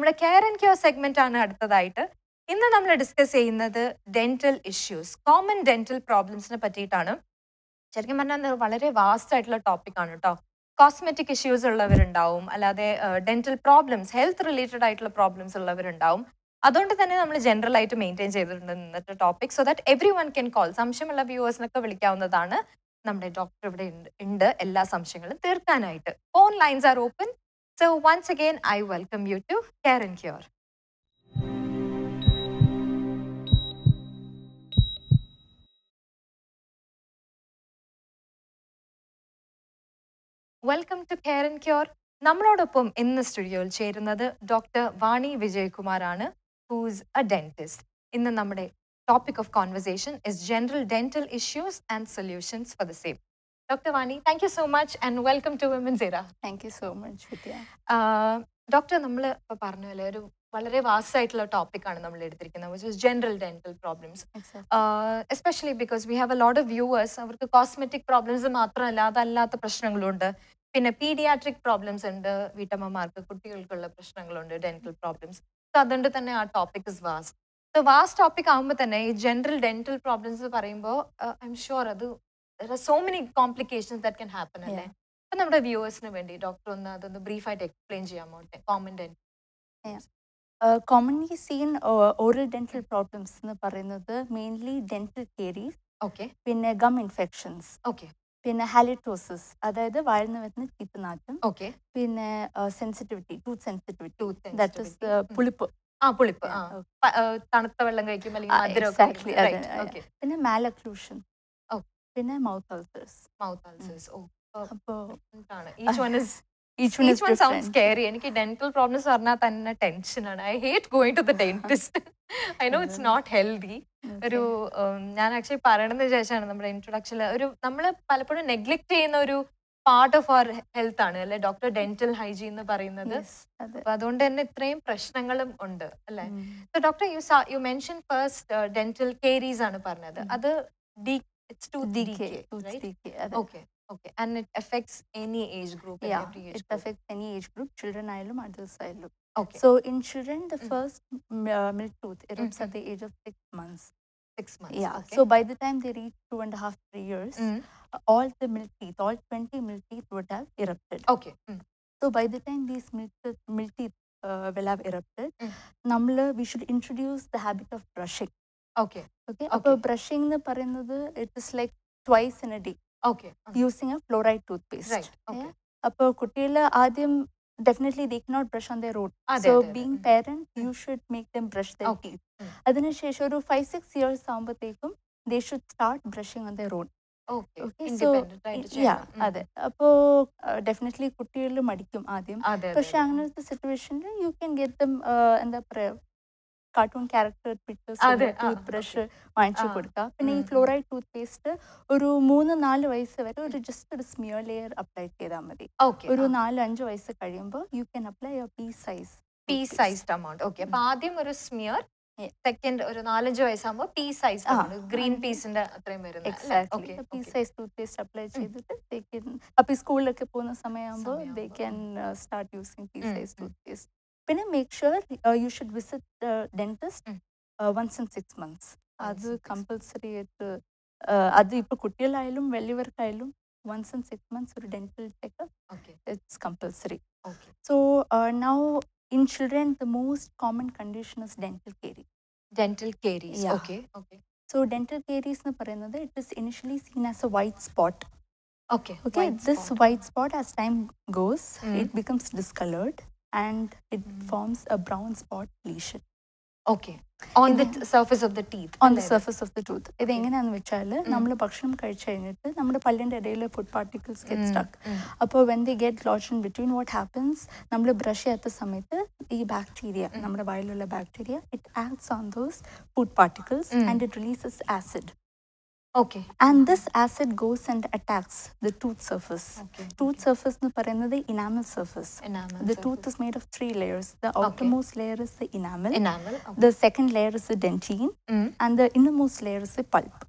നമ്മുടെ care and cure segment ആണ് അടുത്തതായിട്ട് ഇന്ന് നമ്മൾ ഡിസ്കസ് ചെയ്യുന്നത് ഡെന്റൽ ഇഷ്യൂസ് കോമൺ ഡെന്റൽ പ്രോബ്ലംസിനെ പറ്റിയിട്ടാണ് ശരിക്കും പറഞ്ഞാൽ വളരെ വാസ്റ്റ് ആയിട്ടുള്ള ടോപ്പിക് ആണ് കേട്ടോ കോസ്മെറ്റിക് ഇഷ്യൂസ് ഉള്ളവരുണ്ടാവും അല്ലാതെ ഡെന്റൽ പ്രോബ്ലംസ് ഹെൽത്ത് റിലേറ്റഡ് ആയിട്ടുള്ള പ്രോബ്ലംസ് ഉള്ളവരുണ്ടാവും അതുകൊണ്ട് തന്നെ നമ്മൾ ജനറൽ ആയിട്ട് മെയിൻറ്റെയിൻ ചെയ്തിട്ടുണ്ട് ഇന്നത്തെ topic so that everyone can call സംശയമുള്ള വ്യൂവേഴ്സിനൊക്കെ വിളിക്കാവുന്നതാണ് നമ്മുടെ ഡോക്ടർ ഇവിടെ ഉണ്ട് ഉണ്ട് എല്ലാ സംശയങ്ങളും തീർക്കാനായിട്ട് phone lines are open so once again I welcome you to care and Cure welcome to care and cure നമ്മളോടൊപ്പം ഇന്ന് സ്റ്റുഡിയോയിൽ ചേരുന്നത് ഡോക്ടർ വാണി വിജയകുമാറാണ് ഹൂസ് എ ഡെന്റിസ്റ്റ് ഇന്ന് നമ്മുടെ topic of conversation is general dental issues and solutions for the same doctor Vani thank you so much and welcome to Women's Era thank you so much Vidya doctor നമ്മൾ ഇപ്പോൾ പറഞ്ഞ പോലെ ഒരു വളരെ vast ആയിട്ടുള്ള ടോപ്പിക്കാണ് നമ്മൾ എടുത്തിരിക്കുന്നത് which is general dental problems especially because we have a lot of viewers അവർക്ക് കോസ്മെറ്റിക് പ്രോബ്ലംസ് മാത്രമല്ല അതല്ലാത്ത പ്രശ്നങ്ങളുണ്ട് പിന്നെ പീഡിയാട്രിക് പ്രോബ്ലംസ് ഉണ്ട് വീട്ടമ്മമാർക്ക് കുട്ടികൾക്കുള്ള പ്രശ്നങ്ങളുണ്ട് ഡെന്റൽ പ്രോബ്ലംസ് സോ അതുകൊണ്ട് തന്നെ ആ topic is vast so vast topic ആകുമ്പോൾ തന്നെ ഈ ജനറൽ ഡെന്റൽ പ്രോബ്ലംസ് പറയുമ്പോൾ ഐ എം ഷുവർ അത് so many complications that can happen അല്ലേ അപ്പൊ നമ്മുടെ വ്യൂവേഴ്സിന് വേണ്ടി ഡോക്ടർ ഒന്ന് അതൊന്ന് ബ്രീഫായിട്ട് എക്സ്പ്ലെയിൻ ചെയ്യാമോ common dental commonly seen oral dental problems എന്ന് പറയുന്നത് മെയിൻലി ഡെന്റൽ കേരീസ് ഓക്കെ പിന്നെ ഗം ഇൻഫെക്ഷൻസ് ഓക്കെ പിന്നെ ഹാലിറ്റോസിസ് അതായത് വാഴ്ന്നു വരുന്ന ടീത്ത് നാറ്റം ഓക്കെ പിന്നെ sensitivity tooth sensitivity tooth that is പുളിപ്പ് ആ പുളിപ്പ് ആ Yeah, പ- ആ, തണുത്ത വെള്ളം കഴിക്കും അല്ലെങ്കിൽ ആ, മധുരം exactly, അതെ, അതെ. ഓക്കെ പിന്നെ മാലക്ലൂഷൻ Oh. പിന്നെ മൗത്ത് അൾസേഴ്സ് മൗത്ത് അൾസേഴ്സ് ഓ അപ്പോൾ ആണ് each one is each one each one sound scary എനിക്ക് ഡെന്റൽ പ്രോബ്ലംസ് പറഞ്ഞാൽ തന്നെ ടെൻഷനാണ് I hate going to the dentist I know it's not healthy ഒരു ഉം, ഞാൻ ആക്ച്വലി പറയണതിന് ശേഷമാണ് നമ്മുടെ ഇൻട്രൊഡക്ഷനിൽ ഒരു നമ്മൾ പലപ്പോഴും നെഗ്ലക്ട് ചെയ്യുന്ന ഒരു പാർട്ട് ഓഫ് അവർ ഹെൽത്ത് ആണ് അല്ലെ ഡോക്ടർ ഡെന്റൽ ഹൈജീൻ എന്ന് പറയുന്നത് അതെ അപ്പൊ അതുകൊണ്ട് തന്നെ ഇത്രയും പ്രശ്നങ്ങളും ഉണ്ട് അല്ലെ ഉം. So doctor you you mention first dental caries ആണ് പറഞ്ഞത് ഉം. അത് ഡി it's to Decay, tooth decay, അതെ. Okay okay and it affects any age group Yeah, it affects any age group, children ആയാലും adults ആയാലും. Okay So in children, the Mm. first m- uh, milk tooth erupts Mhm. at the age of six months. Six months Yeah. So by the time they reach two and a half, three years, uh, all the milk teeth, all 20 milk teeth would have erupted. Okay So by the time these milk, teeth- milk teeth uh, will have erupted, Mm. നമ്മള് we should introduce the habit of brushing. Okay Okay. അപ്പോൾ Okay. brushing എന്ന് പറയുന്നത് it is like twice in a day okay using a fluoride toothpaste. Right okay അപ്പോൾ കുട്ടികൾ ആദ്യം definitely they cannot brush on their റോഡ് അതെ, so അതെ, അതെ. Being um. Parent you um. Should make them brush their Okay. Teeth um. അതിനുശേഷം ഒരു five six years ആകുമ്പോഴത്തേക്കും they should start brushing on their റോഡ് ഓക്കെ Okay, so, ഇൻഡിപെൻഡന്റ് ആയിട്ട് യാ ചെയ്യണം. ഉം. അതെ അപ്പോൾ ഡെഫിനറ്റ്ലി കുട്ടികൾ മടിക്കും ആദ്യം അതെ അതെ, പക്ഷെ അതെ. അങ്ങനത്തെ സിറ്റുവേഷനിൽ യു ക്യാൻ ഗെറ്റ് ദം എന്താ പറയുക കാർട്ടൂൺ ക്യാരക്ടർ അതെ, പിക്ചേഴ്സ് ആ, ടൂത്ത് ബ്രഷ് വാങ്ങിച്ചു ആ. കൊടുക്കുക പിന്നെ ഈ ഉം, ഉം. ഫ്ലോറൈഡ് ടൂത്ത് പേസ്റ്റ് ഒരു മൂന്ന് നാല് വയസ്സ് വരെ ഒരു ജസ്റ്റ് ഒരു സ്മിയർ ലെയർ അപ്ലൈ ചെയ്താൽ മതി ഓക്കെ ഒരു നാല് അഞ്ച് വയസ്സ് കഴിയുമ്പോൾ you can apply your pea size pea sized amount okay അപ്പൊ ആദ്യം ഒരു സ്മിയർ Yeah. സെക്കൻഡ് ഒരു നാലഞ്ച് വയസ്സാകുമ്പോൾ പീ സൈസ് ആ, ഗ്രീൻ ആ. പീസിന്റെ അത്രയും വരുന്നത് exactly pea size toothpaste apply ചെയ്തിട്ട് they can അപ്പോൾ ഈ സ്കൂളിലൊക്കെ പോകുന്ന സമയമാകുമ്പോൾ ദേ സമയമാകുമ്പോ, can start using pea um, size um. Toothpaste പിന്നെ make sure you should visit dentist um. Once in six months അത് in six കമ്പൽസറി ആയിട്ട് അത് ഇപ്പോൾ കുട്ടികളായാലും വലിയവർക്കായാലും വൺസ് ഇൻ സിക്സ് മന്ത്സ് ഒരു dental checkup okay it's compulsory okay So uh, now in children, the most common condition is dental caries. Dental caries Yeah. Okay okay So dental caries എന്ന് പറയുന്നത് it is initially seen as a white spot. Okay Okay, this white spot as time goes, Mm. it becomes discolored and it Mm. forms a brown spot lesion okay on In the the- surface of the teeth on the surface of the tooth. ഇത് Okay. എങ്ങനെയാണെന്ന് വെച്ചാൽ നമ്മൾ ഭക്ഷണം കഴിച്ചു കഴിഞ്ഞിട്ട് നമ്മുടെ പല്ലിൻ്റെ ഇടയിൽ food particles get stuck um. അപ്പോൾ when they get lodged in between what happens നമ്മൾ ബ്രഷ് ചെയ്യാത്ത സമയത്ത് ഈ ബാക്ടീരിയ Mm. നമ്മുടെ വായിലുള്ള bacteria it acts on those food particles Mm. And it releases acid okay and this acid goes and attacks the tooth surface okay tooth surface എന്ന് പറയുന്നത് enamel surface enamel the tooth is made of three layers the Okay. Outermost layer is the enamel enamel the second layer is the dentine Mm. And the innermost layer is the pulp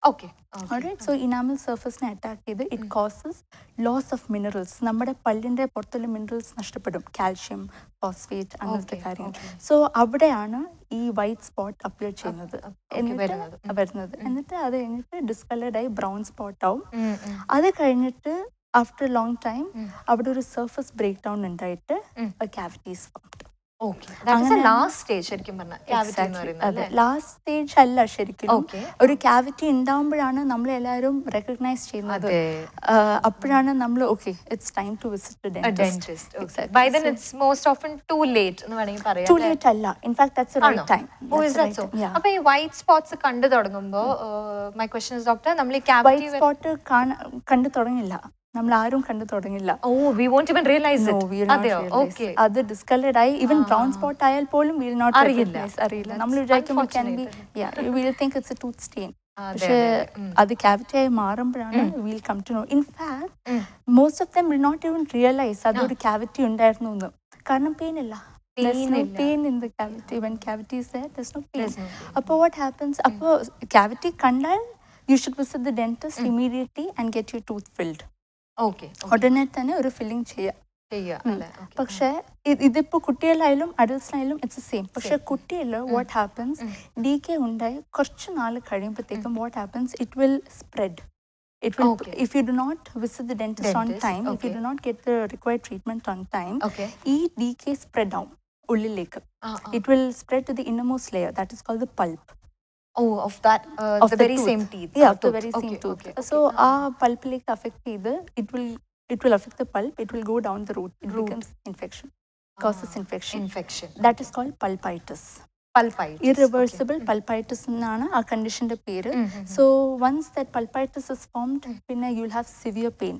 okay Alright, so enamel സർഫസിനെ attack ചെയ്ത് it causes loss of minerals നമ്മുടെ പല്ലിന്റെ പുറത്തുള്ള minerals നഷ്ടപ്പെടും calcium phosphate അങ്ങനത്തെ Okay, കാര്യങ്ങൾ okay. So അവിടെയാണ് ഈ വൈറ്റ് സ്പോട്ട് അപ്പിയർ ചെയ്യുന്നത് up- okay, എന്നിട്ട് വരുന്നത്. ഉം. വരുന്നത് എന്നിട്ട് അത് കഴിഞ്ഞിട്ട് ഡിസ്കളേർഡ് ആയി ബ്രൗൺ സ്പോട്ട് ആവും അത് കഴിഞ്ഞിട്ട് ആഫ്റ്റർ ലോങ് ടൈം ഉം. അവിടെ ഒരു സർഫസ് ബ്രേക്ക് ഡൗൺ ഉണ്ടായിട്ട് ഉം. ക്യാവിറ്റീസ് ഓക്കെ അങ്ങനെ- ലാസ്റ്റ് സ്റ്റേജ് ശരിക്കും പറഞ്ഞാൽ ക്യാവിറ്റി എന്ന് പറയുന്നത് അതെ അല്ലേ? ലാസ്റ്റ് സ്റ്റേജ് അല്ല ശരിക്കും Okay. ഒരു ക്യാവിറ്റി ഉണ്ടാവുമ്പോഴാണ് നമ്മൾ എല്ലാവരും റെക്കഗ്നൈസ് ചെയ്യുന്നത് അതെ. ആഹ് അപ്പോഴാണ് നമ്മൾ okay it's time to visit A dentist. Okay. By then it's most often too late എന്ന് വേണമെങ്കിൽ പറയാം ടു അല്ലേ? ലേറ്റ് അല്ല ഇൻഫാക്ട് ദാറ്റ്സ് ആണോ? Right time Oh, is that so? അപ്പൊ ഈ വൈറ്റ് സ്പോട്ട്സ് കണ്ടു തുടങ്ങുമ്പോ മൈ ക്വസ്റ്റൻ ഇസ് ഡോക്ടർ നമ്മൾ ഈ വൈറ്റ് ക്യാവിറ്റി സ്പോട്ട് കണ്ടു തുടങ്ങില്ല നമ്മൾ ആരും കണ്ടു തുടങ്ങില്ല oh we won't even realize No, we will not അതെയോ realize. ഓക്കെ അത് ഡിസ്കളേർഡ് ആയി ഈവൻ ബ്രൗൺ സ്പോട്ട് ആയാൽ പോലും വിൽ നോട്ട് അറിയില്ല. അറിയില്ല നമ്മൾ That's വിചാരിക്കും can be unfortunate. Will think it's a tooth stain അതെ, പക്ഷേ അതെ, അതെ. ഉം. അത് ക്യാവിറ്റി ആയി മാറുമ്പോഴാണ് will come to know in fact ഉം. Most of them will not even realize അതൊരു ക്യാവിറ്റി ഉണ്ടായിരുന്നു എന്ന് കാരണം പെയിൻ ഇല്ല Pain ഇല്ല. Pain in the cavity when cavity is there there's no pain There's no pain. അപ്പോൾ വാട്ട് ഹാപ്പൻസ് അപ്പോൾ cavity കണ്ടാൽ you should visit the dentist immediately and get you tooth filled okay ഉടനെ തന്നെ ഒരു filling ചെയ്യുക ചെയ്യാം ഉം. അല്ലേ Okay. പക്ഷേ ഇ- ഇതിപ്പോ കുട്ടികളായാലും അഡൽട്സിനായാലും ഇറ്റ്സ് സെയിം പക്ഷെ കുട്ടിയിൽ വാട്ട് ഹാപ്പൻസ് ഡി കെ ഉണ്ടായി കുറച്ച് നാൾ കഴിയുമ്പോഴത്തേക്കും what happens it will spread it will Okay. If you do not visit the dentist on Dentist, time if you okay. Do not get the required treatment on time Okay. ഈ decay spread ആവും ഉള്ളിലേക്ക് ആ, ആ. It will spread to the innermost layer that is call the pulp Oh, of that, uh, of the the very tooth. same teeth. Yeah, uh, of the tooth. very same Okay, tooth. okay, So okay. ആ പൾപ്പിലേക്ക് affect ചെയ്ത് it will it will affect the pulp it will go down the root it Root. Becomes infection causes Ah, infection infection. That is called pulpitis Pulpitis. Irreversible Okay. Pulpitis എന്നാണ് ആ കണ്ടീഷന്റെ പേര് ഉം, ഉം, ഉം. So once that pulpitis is formed പിന്നെ you will have severe pain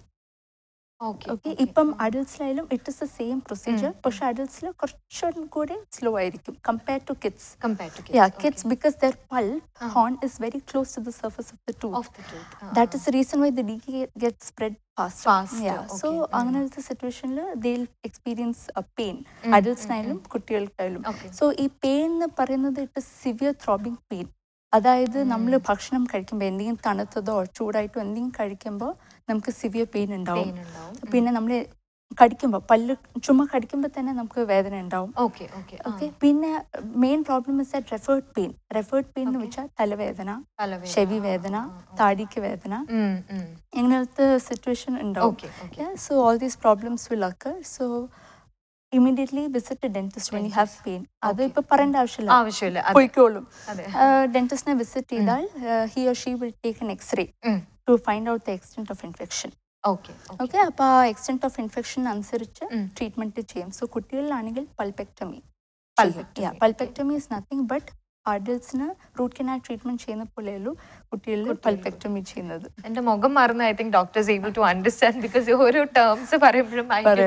Okay, okay okay. ഇപ്പം ഉം. അഡൽട്സിലായാലും it is the same procedure ഉം, പക്ഷെ അഡൽട്സിൽ കുറച്ചും കൂടി സ്ലോ ആയിരിക്കും compare to kids Compared to kids. Yeah, okay. kids because their pulp Ah. horn is very close to the surface of the tooth. Of the tooth. Ah, That ah. is the reason why the decay gets spread faster. Faster, Yeah. So okay. Mm. അങ്ങനത്തെ സിറ്റുവേഷനിൽ they'll experience a pain. Mm, അഡൽട്സിനായാലും കുട്ടികൾക്കായാലും Okay. So ഈ pain എന്ന് പറയുന്നത് ഇട്ട് severe throbbing pain അതായത് നമ്മൾ ഭക്ഷണം കഴിക്കുമ്പോൾ എന്തെങ്കിലും തണുത്തതോ ചൂടായിട്ടോ എന്തെങ്കിലും കഴിക്കുമ്പോൾ നമുക്ക് സിവിയർ പെയിൻ ഉണ്ടാവും Pain ഉണ്ടാവും. ഉം. പിന്നെ നമ്മൾ കടിക്കുമ്പോൾ പല്ല് ചുമ്മാ കടിക്കുമ്പോൾ തന്നെ നമുക്ക് വേദന ഉണ്ടാവും Okay, okay. ആ. ഓക്കെ പിന്നെ main problem is that referred pain referred pain എന്ന് Okay. വെച്ചാൽ തലവേദന തലവേദന. ചെവി ആ, വേദന ആ, ആ. താടിക്ക് വേദന ഉം, ഉം. ഇങ്ങനത്തെ സിറ്റുവേഷൻ ഉണ്ടാവും Okay, okay. So all these problems will occur so immediately visit dentist when you have pain അത് Okay. ഇപ്പൊ പറയേണ്ട ആവശ്യമില്ല ആവശ്യമില്ല അതെ, പോയിക്കോളും അതെ. ഡെന്റിസ്റ്റിനെ വിസിറ്റ് ചെയ്താൽ he or she will take an x-ray ഉം. To find out the extent of infection Okay, okay. Okay അപ്പോൾ ആ എക്സ്റ്റെന്റ് ഓഫ് ഇൻഫെക്ഷൻ അനുസരിച്ച് ഉം. ട്രീറ്റ്മെന്റ് ചെയ്യും സോ കുട്ടികളിലാണെങ്കിൽ pulpectomy Pulpectomy, pulpectomy is nothing but അഡൽട്സിന് റൂട്ട് കനാൽ ട്രീറ്റ്മെന്റ് ചെയ്യുന്ന പോലെയുള്ളൂ കുട്ടികളിൽ കുട്ടികളിൽ. പൾപെക്ടമി ചെയ്യുന്നത് എന്റെ മുഖം മാറുന്ന I think doctors able to understand because ഓരോ ടേംസ് പറയുമ്പോഴും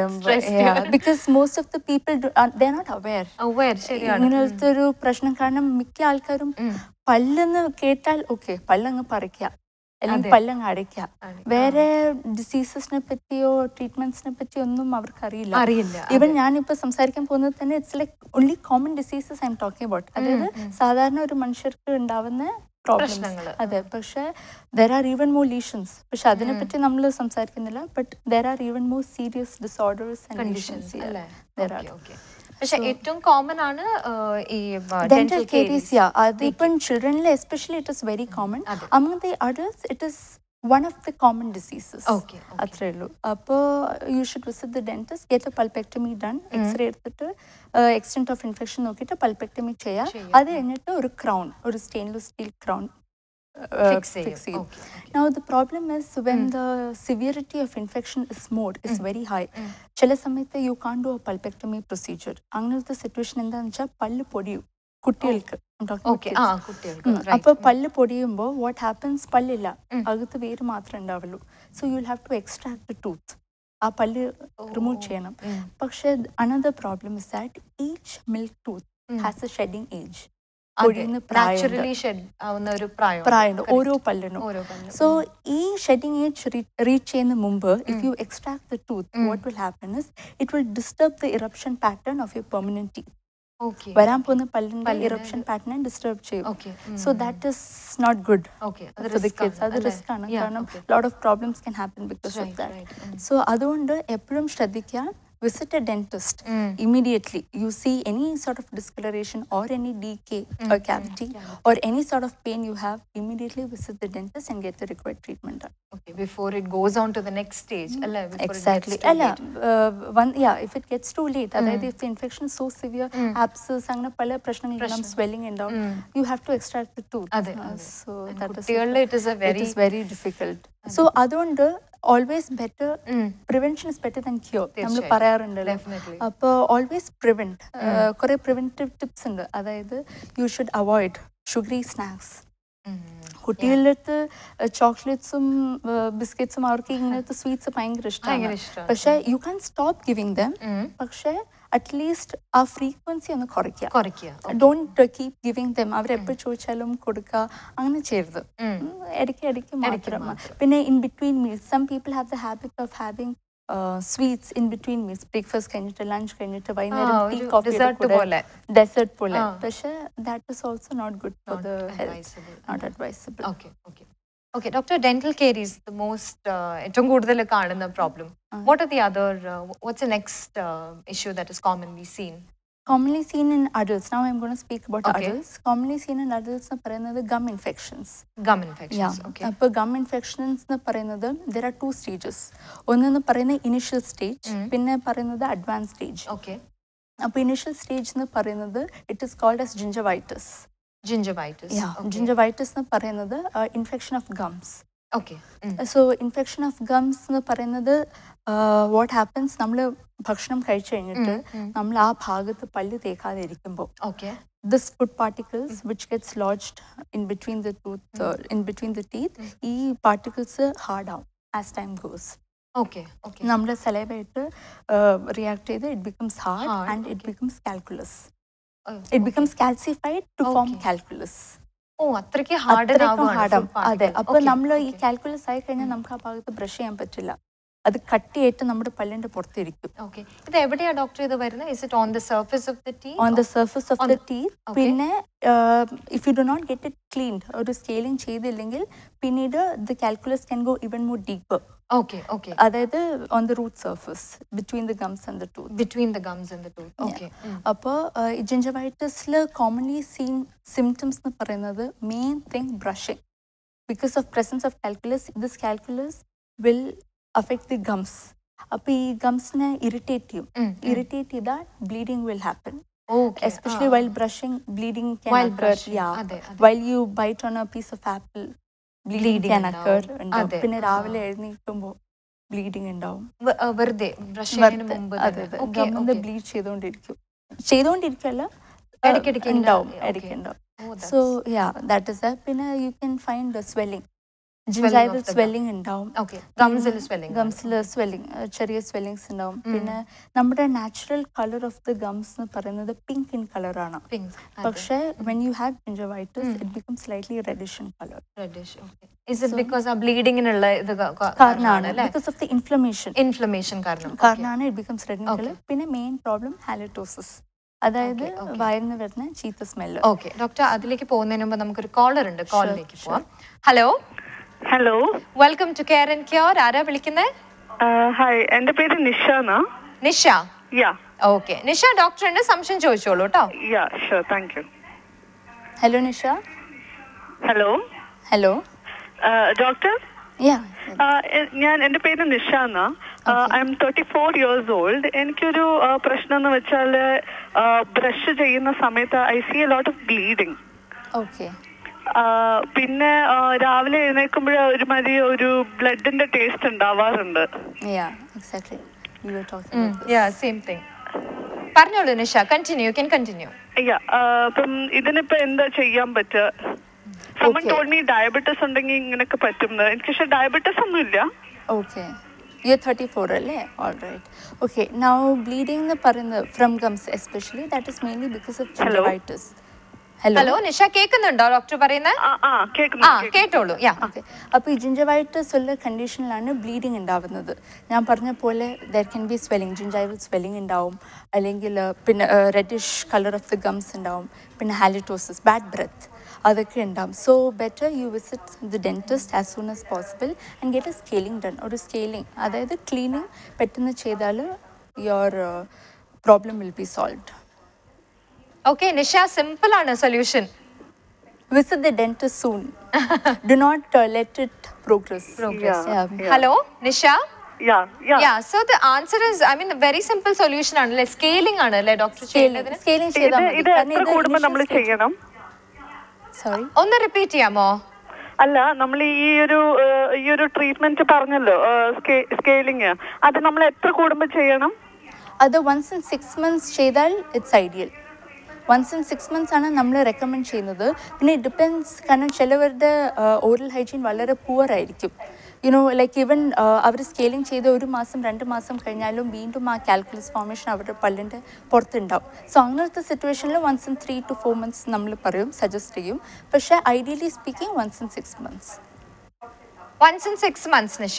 because most of the people they not aware aware ശരിയാണ് ഇങ്ങനത്തെ ഒരു പ്രശ്നം കാരണം മിക്ക ആൾക്കാരും ഉം. പല്ലെന്ന് കേട്ടാൽ ഓക്കെ പല്ലങ്ങ് പറിക്കുക അല്ലെങ്കിൽ അതെ. പല്ലങ്ങ് അടയ്ക്കുക ആണ്. വേറെ ഡിസീസസിനെ പറ്റിയോ ട്രീറ്റ്മെന്റ്സിനെ പറ്റിയോ ഒന്നും അവർക്ക് അറിയില്ല അറിയില്ല ഈവൻ അതെ. ഞാനിപ്പോ സംസാരിക്കാൻ പോകുന്നത് തന്നെ it's like only common diseases I am talking about അതായത് ഉം. സാധാരണ ഒരു മനുഷ്യർക്ക് ഉണ്ടാവുന്ന പ്രോബ്ലംസ് പ്രശ്നങ്ങള്. അതെ പക്ഷെ there are even more lesions പക്ഷെ അതിനെപ്പറ്റി നമ്മൾ സംസാരിക്കുന്നില്ല but there are even more serious disorders and conditions അല്ലേ There are. Okay, okay. പക്ഷെ ഏറ്റവും കോമൺ ആണ് ആ, ഈ ഡെന്റൽ കേരീസ് യാ അതിപ്പം ചിൽഡ്രനിൽ especially it is very common അതെ. Among the adults it is one of the common diseases Okay, okay. അത്രേ ഉള്ളൂ അപ്പോൾ you should visit the dentist get a pulpectomy done x-ray എടുത്തിട്ട് എക്സ്റ്റെന്റ് ഓഫ് ഇൻഫെക്ഷൻ നോക്കിയിട്ട് pulpectomy ചെയ്യാം ചെയ്യാം. അത് കഴിഞ്ഞിട്ട് ഒരു ക്രൗൺ ഒരു സ്റ്റെയിൻലെസ് സ്റ്റീൽ ക്രൗൺ Fix ചെയ്യും. ഫിക്സ് ചെയ്യും Okay, okay. Now the problem is when the severity of infection is more, is very high. Mm. ചില സമയത്ത് you can do a pulpectomy procedure അങ്ങനത്തെ സിറ്റുവേഷൻ എന്താണെന്ന് വെച്ചാൽ പല്ല് പൊടിയും കുട്ടികൾക്ക് I'm talking about Okay, kids. ആ കുട്ടികൾക്ക് ഉം, right. അപ്പൊ ഉം. പല്ല് പൊടിയുമ്പോൾ വാട്ട് ഹാപ്പൻസ് പല്ലില്ല ഉം. അകത്ത് വേര് മാത്രമേ ഉണ്ടാവുള്ളൂ so you will have to extract the tooth ആ പല്ല് റിമൂവ് ഓ, ചെയ്യണം ഉം. പക്ഷേ another problem is that each milk tooth ഉം. ഹാസ് എ ഷെഡിങ് ഏജ് അതെ. പൊടിയുന്ന പ്രായമുണ്ട്. Naturally shed ആവുന്ന ഒരു പ്രായം പ്രായമുണ്ട് ഓരോ പല്ലിനും ഓരോ പല്ലും. സോ ഈ ഷെഡിങ് ഏജ് റീച്ച് ചെയ്യുന്ന മുമ്പ് if Mm. You extract the tooth Mm. What will happen is it will disturb the eruption pattern of your permanent teeth okay വരാൻ പോകുന്ന പല്ലിന്റെ പല്ലിന് ഇറപ്ഷൻ പാറ്റേണിനെ ഡിസ്റ്റർബ് ചെയ്യും okay so that is not good okay അത് for the risk kids ആണ്, അത് അല്ലേ? റിസ്ക് ആണ് Yeah, കാരണം okay. Lot of problems can happen because of Right, that right. Mm. സോ അതുകൊണ്ട് എപ്പോഴും ശ്രദ്ധിക്കുക visit a dentist Mm. immediately you see any sort of discoloration or any decay or cavity or any sort of pain you have immediately visit the dentist and get the required treatment done Okay, before it goes on to the next stage, അല്ലേ? Before it gets exactly too അല്ല late. uh, one yeah if it gets too late അതായത് if the infection is so severe abscess അങ്ങനെ പല പ്രശ്നങ്ങളുണ്ടാവും swelling ഉണ്ടാവും you have to extract the tooth അതെ, Uh, അതെ. so And that is കുട്ടികളിൽ it is a it very- is very difficult so അതുകൊണ്ട് always better Mm. prevention is better than cure നമ്മൾ തീർച്ചയായും. പറയാറുണ്ടല്ലോ Definitely. അപ്പോൾ ഓൾവേസ് പ്രിവെന്റ് കുറെ preventive tips ഉണ്ട് അതായത് you should avoid sugary snacks Mm. കുട്ടികളുടെ അടുത്ത് ചോക്ലേറ്റ്സും ബിസ്ക്കറ്റ്സും അവർക്ക് ഇങ്ങനത്തെ സ്വീറ്റ്സ് ഭയങ്കര ഭയങ്കര ഇഷ്ടമാണ് ഇഷ്ടാണ്. പക്ഷെ you can stop giving them Mm. പക്ഷെ അറ്റ്ലീസ്റ്റ് ആ ഫ്രീക്വൻസി ഒന്ന് കുറയ്ക്കുക കുറയ്ക്കുക ഡോണ്ട് കീപ് ഗിവിംഗ് ദം അവരെപ്പോൾ ചോദിച്ചാലും കൊടുക്കുക അങ്ങനെ ചെയ്യരുത് Mm. ഉം, ഇടയ്ക്ക് ഇടയ്ക്ക് മാത്രം മാത്രം. പിന്നെ in between meals some people have the habit of having sweets in between meals breakfast കഴിഞ്ഞിട്ട് ലഞ്ച് കഴിഞ്ഞിട്ട് വൈകുന്നേരം ആ, ടീ ഒരു കോഫി dessert പോലെ. ഡെസേർട്ട് പോലെ ആ. പക്ഷെ that is also not good for Not the health advisable. Not advisable okay okay okay doctor dental care is the most ഏറ്റവും കൂടുതൽ കാണുന്ന problem what are the other what's a next issue that is commonly seen commonly seen in adults now i'm going to speak about Okay. adults commonly seen in adults എന്ന് പറയുന്നത് gum infections gum infections okay അപ്പോൾ gum infections എന്ന് പറയുന്നത് there are to stages ഒന്നെന്ന് പറയുന്നത് initial stage പിന്നെ പറയുന്നത് advance stage okay അപ്പോൾ ഇനിഷ്യൽ സ്റ്റേജ് എന്ന് പറയുന്നത് it is called as gingivitis gingivitis gingivitis എന്ന് പറയുന്നത് infection of gums okay so infection of gums എന്ന് പറയുന്നത് വാട്ട് ഹാപ്പൻസ് നമ്മൾ ഭക്ഷണം കഴിച്ചു കഴിഞ്ഞിട്ട് നമ്മൾ ആ ഭാഗത്ത് പല്ല് തേക്കാതെ ഇരിക്കുമ്പോൾ okay this food particles which gets lodged in between the tooth uh, in between the teeth ഈ particles hard ആവും as time goes okay okay നമ്മുടെ സലൈവായിട്ട് റിയാക്ട് ചെയ്ത് it becomes hard Hard, and it okay. Becomes calculus it becomes calcified to form Okay. Calculus ഓ അത്രയ്ക്ക് hard ഹാർഡാവും അതെ അപ്പൊ നമ്മൾ ഈ കാൽക്കുലസ് ആയി കഴിഞ്ഞാൽ നമുക്ക് ആ ഭാഗത്ത് ബ്രഷ് ചെയ്യാൻ പറ്റില്ല അത് കട്ടിയായിട്ട് നമ്മുടെ പല്ലിന്റെ പുറത്തിരിക്കും ഓക്കെ ഇത് എവിടെയാ ഡോക്ടർ ഇത് വരുന്നത് is it on the surface of the ടീ on the surface of On the the- teeth okay. പിന്നെ if you do not get it cleaned ഒരു സ്കെയിലിംഗ് ചെയ്തില്ലെങ്കിൽ പിന്നീട് the calculus can go even more deeper okay okay അതായത് on the root surface between the gums and the tooth between the gums and the tooth okay അപ്പോൾ ജിഞ്ചവൈറ്റസിൽ commonly seen symptoms എന്ന് പറയുന്നത് main thing brushing because of presence of calculus this calculus will affect the gums അപ്പോൾ ഈ ഗംസിനെ irritate ചെയ്യും irritate ചെയ്താൽ bleeding will happen okay especially while brushing bleeding can While occur brushing, yeah അതെ, അതെ. while you bite on a piece of apple bleeding, Bleeding can occur ഉണ്ടാവും. ഉണ്ടാവും. അതെ, പിന്നെ ആ. രാവിലെ എഴുന്നേൽക്കുമ്പോൾ ബ്ലീഡിങ് ഉണ്ടാവും വെറുതെ ബ്രഷ് ചെയ്യുന്നതിന് വെറുതെ, മുമ്പ് അതെ അതെ ഗവൺമെന്റ് ബ്ലീഡ് ചെയ്തുകൊണ്ടിരിക്കും ചെയ്തുകൊണ്ടിരിക്കല്ല ഇടയ്ക്കിടയ്ക്ക് ഉണ്ടാവും ഇങ്ങനെ, ഇടയ്ക്ക് okay. ഉണ്ടാവും സോ യാ ദാറ്റ് ഇസ് പിന്നെ you can find swelling Swelling of gingival the gum. Swelling ഉണ്ടാവും ഓക്കെ ഗംസിൽ സ്വെല്ലിംഗ് ഗംസിൽ സ്വെല്ലിംഗ് ചെറിയ സ്വെല്ലിങ്സ് ഉണ്ടാവും പിന്നെ നമ്മുടെ natural colour of the gums എന്ന് പറയുന്നത് പിങ്ക് ഇൻ കളറാണ് പക്ഷേ when you have gingivitis it become slightly reddish in colour reddish okay is it because ആ ബ്ലീഡിങ്ങിനുള്ള ഇത് കാരണമാണ് because of the inflammation inflammation കാരണം കാരണമാണ് it becomes red in Okay. Colour പിന്നെ മെയിൻ പ്രോബ്ലം ഹാലറ്റോസിസ് അതായത് Okay, okay. വയറിന് വരുന്ന ചീത്ത സ്മെല്ല് ഓക്കെ ഡോക്ടർ അതിലേക്ക് പോകുന്നതിന് മുമ്പ് നമുക്കൊരു കോളർ ഉണ്ട് കോളിലേക്ക് പോവാം hello hello welcome to care and cure ആരാ വിളിക്കുന്നത് ഹായ് എന്റെ പേര് നിഷ എന്നാ നിഷ യാ ഓക്കെ നിഷ ഡോക്ടറിന്റെ സംശയം ചോദിച്ചോളൂ കേട്ടോ yeah sure thank you hello Nisha hello hello doctor yeah ഞാൻ എന്റെ പേര് നിഷ എന്നാ I am thirty four years old എനിക്കൊരു ആ, പ്രശ്നം എന്ന് വെച്ചാൽ ബ്രഷ് ചെയ്യുന്ന സമയത്ത് I see a lot of bleeding okay പിന്നെ ആ, രാവിലെ എഴുന്നേൽക്കുമ്പോൾ ഒരുമാതിരി ഒരു ബ്ലഡിന്റെ ടേസ്റ്റ് ഉണ്ടാവാറുണ്ട് yeah exactly you were talking yeah same thing പറഞ്ഞോളൂ നിഷ കണ്ടിന്യൂ കൻ കണ്ടിന്യൂ യാ അപ്പം ഇതിനിപ്പോ എന്താ ചെയ്യാൻ പറ്റുക someone Okay. Told me diabetes ഉണ്ടെങ്കിൽ ഇങ്ങനെയൊക്കെ പറ്റും എനിക്ക് പക്ഷെ ഡയബറ്റിസ് ഒന്നും ഇല്ല ഓക്കെ യു തേർട്ടി ഫോർ അല്ലേ all right okay now bleeding എന്ന് പറയുന്നത് from gums especially that is mainly because of Hello? Gingivitis Hello. Hello Nisha കേൾക്കുന്നുണ്ടോ ഡോക്ടർ പറയുന്നത് ആ ആ ആ കേൾക്കുന്നു കേട്ടോളൂ യാ ഓക്കെ അപ്പോൾ ഈ ജിഞ്ചവൈറ്റസ് ഉള്ള കണ്ടീഷനിലാണ് ബ്ലീഡിങ് ഉണ്ടാവുന്നത് ഞാൻ പറഞ്ഞ പോലെ there can be swelling gingival swelling ഉണ്ടാവും അല്ലെങ്കിൽ uh, പിന്നെ reddish colour of the gums ഉണ്ടാവും പിന്നെ ഹാലിറ്റോസിസ് ബാഡ് ബ്രെത്ത് അതൊക്കെ ഉണ്ടാവും so better you visit the dentist as soon as possible and get a scaling done ഒരു സ്കെയിലിംഗ് അതായത് cleaning പെട്ടെന്ന് ചെയ്താൽ your problem will be solved okay Nisha simple ആണ് solution visit the dentist soon do not let it progress Yeah. Hello Nisha yeah yeah yeah so the answer is I mean very simple solution ആണ് അല്ലേ scaling ആണ് അല്ലേ doctor ചെയ്യുന്നതിന് scaling ഇത് ചെയ്താൽ മതി ഇത് എത്ര കൂടുമ്പോ നമ്മൾ ചെയ്യണം സോറി ഒന്ന് റിപ്പീറ്റ് ചെയ്യാമോ അല്ല നമ്മൾ ഈ ഒരു ഏഹ്, ഈ ഒരു ട്രീറ്റ്മെന്റ് പറഞ്ഞല്ലോ സ്കെയിലിംഗ് അത് നമ്മൾ എത്ര കൂടുമ്പോ ചെയ്യണം അത് വൺസ് ഇൻ സിക്സ് മന്ത്സ് ചെയ്താൽ it's ideal once in six months ആണ് നമ്മൾ റെക്കമെൻഡ് ചെയ്യുന്നത് പിന്നെ ഇറ്റ് ഡിപ്പെൻസ് കാരണം ചിലവരുടെ ഓറൽ ഹൈജീൻ വളരെ പുവർ ആയിരിക്കും യുനോ ലൈക്ക് ഈവൻ അവർ സ്കെയിലിംഗ് ചെയ്ത് ഒരു മാസം രണ്ട് മാസം കഴിഞ്ഞാലും വീണ്ടും ആ കാൽക്കുലസ് ഫോർമേഷൻ അവരുടെ പല്ലിൻ്റെ പുറത്തുണ്ടാവും സോ അങ്ങനത്തെ സിറ്റുവേഷനിൽ once in three to four months നമ്മൾ പറയും സജസ്റ്റ് ചെയ്യും പക്ഷേ ideally speaking once in six months once in six months Nisha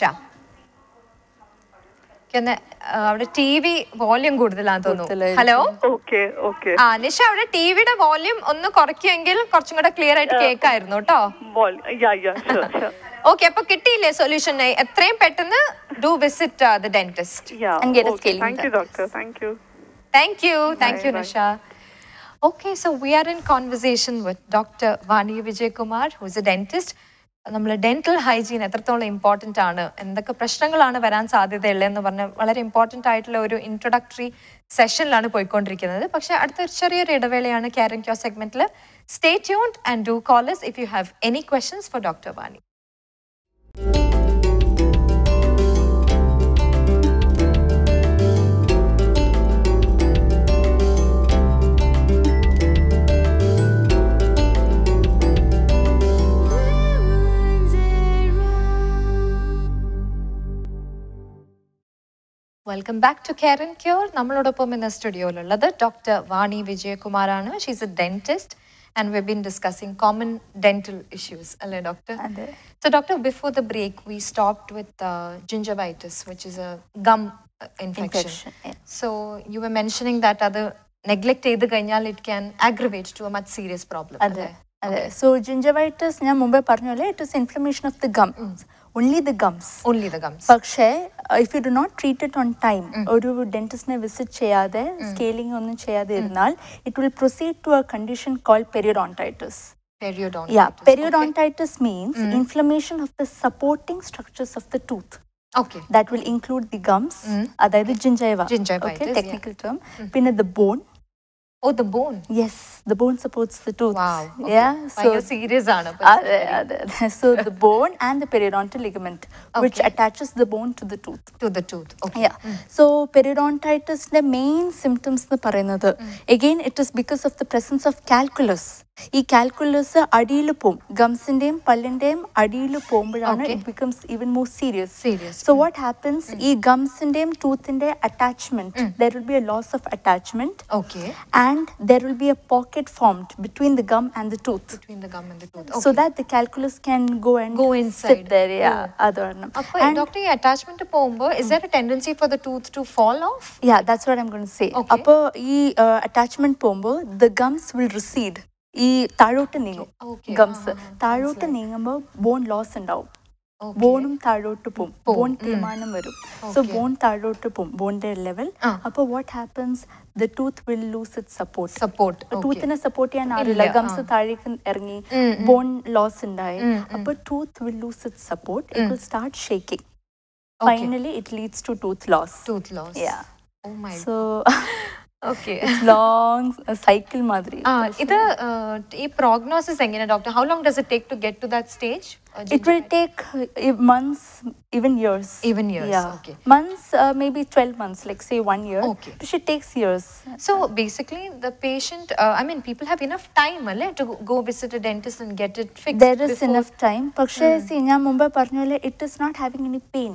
Okay, ഒന്ന്, ആ, അവിടെ ടി വി വോല്യൂം കൂടുതലാന്ന് തോന്നുന്നു കൂടുതലായിരിക്കും. ഹലോ ഓക്കെ ഓക്കെ ആ നിഷ അവിടെ ടിവിയുടെ വോല്യൂം ഒന്ന് കുറയ്ക്കുമെങ്കിൽ കുറച്ചും കൂടെ ക്ലിയർ ആയിട്ട് കേൾക്കായിരുന്നു കേട്ടോ yeah yeah sure sure okay അപ്പൊ കിട്ടിയില്ലേ സൊല്യൂഷൻ എത്രയും പെട്ടെന്ന് do visit the dentist yeah And get a scaling thank you done. Doctor thank you Thank you. Thank you, bye. Nisha. Okay, so we are in conversation with Dr. Vani Vijay Kumar, who is a dentist. നമ്മൾ dental hygiene എത്രത്തോളം important ആണ് എന്തൊക്കെ പ്രശ്നങ്ങളാണ് വരാൻ സാധ്യതയുള്ളതെന്ന് പറഞ്ഞ വളരെ important ആയിട്ടുള്ള ഒരു ഇൻട്രൊഡക്ടറി സെഷനിലാണ് പോയിക്കൊണ്ടിരിക്കുന്നത് പക്ഷേ അടുത്തൊരു ചെറിയൊരു ഇടവേളയാണ് ക്യാരൻ ക്യോ സെഗ്മെന്റിൽ stay tuned and do callers if you have any questions for doctor Vani welcome back to care and cure നമ്മളോടൊപ്പം ഇന്ന് സ്റ്റുഡിയോയിലുള്ളത് ഡോക്ടർ വാണി വിജയകുമാറാണ് she's a dentist and we been discussing common dental issues അല്ലേ doctor അതെ So, doctor, before the break, we stopped with uh, gingivitis, which is a gum uh, infection. Infection, yeah. So, you were mentioning that other neglect ചെയ്ത് കഴിഞ്ഞാൽ it can aggravate to a much serious problem. അതെ അതെ so ജിഞ്ചവൈറ്റസ് ഞാൻ മുമ്പേ പറഞ്ഞ പോലെ it is inflammation of the gums only the gums Only the gums. പക്ഷേ if you do not treat it on time ഒരു ഡെന്റിസ്റ്റിനെ വിസിറ്റ് ചെയ്യാതെ സ്കെയിലിംഗ് ഒന്നും ചെയ്യാതെ ഇരുന്നാൽ it will proceed to a condition call periodontitis Periodontitis. Yeah, Okay. periodontitis means inflammation of the supporting structures of the tooth. Okay. That will include the gums, അതായത് gingiva. Gingivitis, okay, yeah. technical term. പിന്നെ the bone. Oh, the bone. Yes, the bone supports the tooth. Wow. Okay. Yeah, so ഭയങ്കര serious ആണ്. അപ്പൊ അതെ, അതെ, അതെ. so the bone and the periodontal ligament, which Okay. attaches the bone to the tooth. To the tooth. Okay. Yeah. So periodontitis main symptoms എന്ന് പറയുന്നത് again it is because of the presence of calculus. ഈ calculus അടിയിൽ പോവും ഗംസിന്റെയും പല്ലിന്റെയും അടിയിൽ പോകുമ്പോഴാണ് Okay. It becomes even more serious Serious. So what happens ഈ ഗംസിന്റെയും ടൂത്തിന്റെ attachment there will be a loss of attachment Okay. And there will be a pocket formed between the gum and the tooth Between the gum and the tooth. so Okay. that the calculus can go and Go sit inside. there yeah Oh. അതൊരെണ്ണം അപ്പൊ doctor ഈ attachment പോകുമ്പോൾ is there a tendency for the tooth to fall off? Yeah, that's what I'm going to say. Okay. അപ്പോൾ ഈ attachment പോകുമ്പോൾ the gums will റിസീഡ് ഈ താഴോട്ട് നീങ്ങും Okay. ഗംസ് ആ, ആ, ആ. താഴോട്ട് നീങ്ങുമ്പോൾ ബോൺ ലോസ് ഉണ്ടാവും Okay. ബോണും താഴോട്ട് പോകും പോവും. ബോൺ ഉം. തീരുമാനം വരും സോ Okay. ബോൺ താഴോട്ട് പോകും ബോണിന്റെ ലെവൽ ആ. അപ്പോൾ what happens the tooth will lose it support Support. Okay. ടൂത്തിനെ സപ്പോർട്ട് ചെയ്യാൻ ആരില്ല ഇല്ല, ഗംസ് ആ. താഴേക്ക് ഇറങ്ങി ഉം, ഉം. ബോൺ ലോസ് ഉണ്ടായി ഉം, ഉം. അപ്പോൾ tooth will lose it support it ഉം. Will start shaking Okay. Finally it leads to tooth loss Tooth loss. Yeah. Oh my. So Okay. Long cycle മാതിരി ആ ഇത് uh, ഈ പ്രോഗ്നോസിസ് എങ്ങനെ doctor how long does it take to get to that stage It will take uh, months, even years. Even years, Yeah. okay. Months, uh, maybe 12 months, like say one year. Okay. But it takes years. So basically, the patient, uh, I mean, people have enough time അല്ലേ, to go visit a dentist and get it fixed. There is before- enough time. പക്ഷേ see ഞാൻ മുമ്പേ പറഞ്ഞ പോലെ it is not having any pain.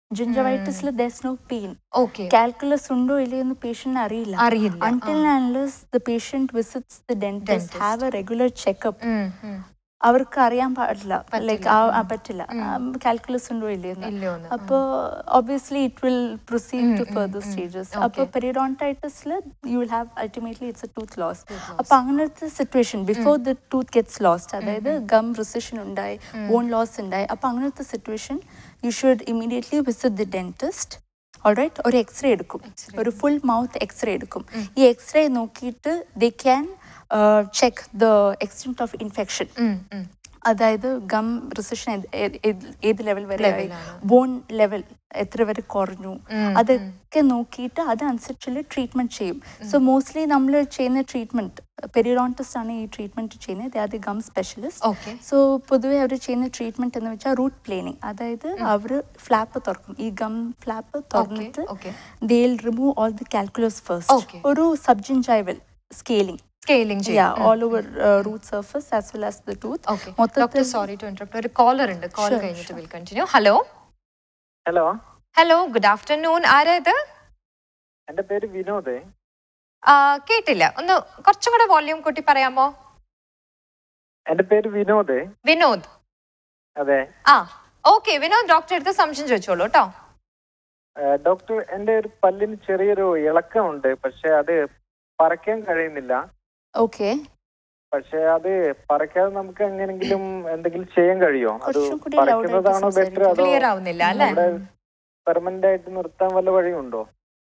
ജിഞ്ചവൈറ്റിസിൽ there's no pain okay calculus ഉണ്ടോ ഇല്ലയോ എന്ന് പേഷ്യന്റിന് അറിയില്ല അറിയില്ല until and unless the patient visits the dentist, Dentist. have a regular checkup ഉം, ഉം. അവർക്ക് അറിയാൻ പാടില്ല ലൈക്ക് പറ്റില്ല. പറ്റില്ല കാൽക്കുലസ് ഉണ്ടോ ഇല്ലയോ എന്ന് ഇല്ലയോന്ന്. അപ്പോൾ obviously it will proceed to further stages അപ്പോൾ പെരിഡോണ്ടൈറ്റിസിൽ you will have ultimately it's a tooth loss അപ്പോൾ അങ്ങനത്തെ situation before the tooth gets lost അതായത് ഗം റിസഷൻ ഉണ്ടായി ബോൺ ലോസ് ഉണ്ടായി അപ്പോൾ അങ്ങനത്തെ situation you should immediately visit the dentist alright ഒരു എക്സ്റേ എടുക്കും ഒരു ഫുൾ മൗത്ത് എക്സ്റേ എടുക്കും ഈ എക്സ്റേ നോക്കിയിട്ട് they can check the extent of infection ഉം, ഉം. അതായത് ഗം റിസഷൻ ഏത് ലെവൽ വരെ ആയി ലെവലാണ്. ബോൺ ലെവൽ എത്ര വരെ കുറഞ്ഞു ഉം, അതൊക്കെ നോക്കിയിട്ട് അതനുസരിച്ചുള്ള ട്രീറ്റ്മെന്റ് ചെയ്യും സോ മോസ്റ്റ്ലി നമ്മൾ ചെയ്യുന്ന ട്രീറ്റ്മെന്റ് പെരിഡോണ്ടിസ്റ്റ് ആണ് ഈ ട്രീറ്റ്മെന്റ് ചെയ്യുന്നത് they are the gum specialist okay so പൊതുവെ അവർ ചെയ്യുന്ന ട്രീറ്റ്മെന്റ് എന്ന് വെച്ചാൽ റൂട്ട് പ്ലേനിങ് അതായത് അവർ ഫ്ലാപ്പ് തുറക്കും ഈ ഗം ഫ്ലാപ്പ് തുറന്നിട്ട് okay. They'll remove all the calculus first Okay. ഒരു subgingival scaling scaling yeah all over uh, root surface as well as the tooth okay doctor മൊത്തത്തിൽ സോറി ടു ഇന്ററപ്റ്റ് ഒരു caller ഉണ്ട് call Sure, കഴിഞ്ഞിട്ട് will continue hello hello hello good afternoon ആരാ ഇത് എന്റെ പേര് വിനോദ് ആ, കേട്ടില്ല ഒന്ന് കുറച്ചും കൂടെ വോള്യൂം കൂട്ടി പറയാമോ എന്റെ പേര് വിനോദ് വിനോദ് അതെ ആ ഓക്കെ വിനോദ് ഡോക്ടർ അടുത്ത് സംശയം ചോദിച്ചോളൂ കേട്ടോ ഏഹ് ഡോക്ടർ എന്റെ ഒരു പല്ലിന് ചെറിയൊരു ഇളക്കമുണ്ട് പക്ഷെ അത് പറിക്കാൻ കഴിയുന്നില്ല okay പക്ഷെ അത് പറിക്കാതെ നമുക്ക് എങ്ങനെങ്കിലും എന്തെങ്കിലും ചെയ്യാൻ കഴിയോ അത് കുറച്ചും കൂടി loud ആയിട്ട് പറിക്കുന്നതാണോ ബെറ്റർ സംസാരിക്കൂ. അതോ ക്ലിയർ ആവുന്നില്ല അല്ലെ നമ്മുടെ പെർമനന്റ് ആയിട്ട് നിർത്താൻ വല്ല വഴിയുണ്ടോ